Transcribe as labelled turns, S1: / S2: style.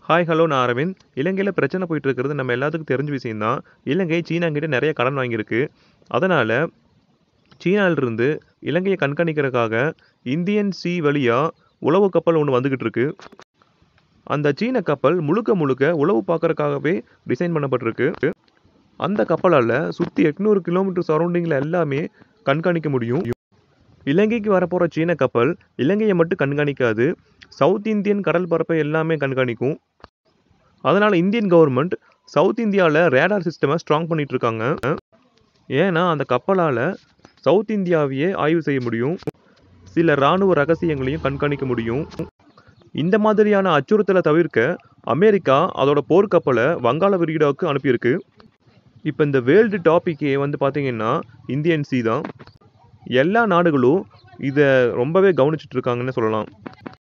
S1: hi hello நான் அரவிந்த் இலங்கையில் பிரச்சனை போயிட்டு இருக்கிறது நம்ம எல்லாத்துக்கும் தெரிஞ்ச விஷயம்தான் இலங்கை சீனா கிட்ட நிறைய கடன் வாங்கியிருக்கு அதனால் சீனாவிலிருந்து இலங்கையை கண்காணிக்கிறதுக்காக இந்தியன் சி வழியாக உளவு கப்பல் ஒன்று வந்துக்கிட்டு இருக்கு அந்த சீன கப்பல் முழுக்க முழுக்க உளவு பார்க்கறதுக்காகவே டிசைன் பண்ணப்பட்டிருக்கு அந்த கப்பலால் சுற்றி எட்நூறு கிலோமீட்டர் சரௌண்டிங்கில் எல்லாமே கண்காணிக்க முடியும் இலங்கைக்கு வரப்போகிற சீன கப்பல் இலங்கையை மட்டும் கண்காணிக்காது சவுத் இந்தியன் கடல் பரப்பை எல்லாமே கண்காணிக்கும் அதனால் இந்தியன் கவர்மெண்ட் சவுத் இந்தியாவில் ரேடார் சிஸ்டமை ஸ்ட்ராங் பண்ணிட்டு இருக்காங்க ஏன்னா அந்த கப்பலால் சவுத் இந்தியாவையே ஆய்வு செய்ய முடியும் சில இராணுவ ரகசியங்களையும் கண்காணிக்க முடியும் இந்த மாதிரியான அச்சுறுத்தலை தவிர்க்க அமெரிக்கா அதோட போர்க்கப்பலை வங்காள விரிகுடாவுக்கு அனுப்பியிருக்கு இப்போ இந்த வேர்ல்டு டாப்பிக்கே வந்து பார்த்தீங்கன்னா இந்தியன் சி தான் எல்லா நாடுகளும் இதை ரொம்பவே கவனிச்சிட்டு இருக்காங்கன்னு சொல்லலாம்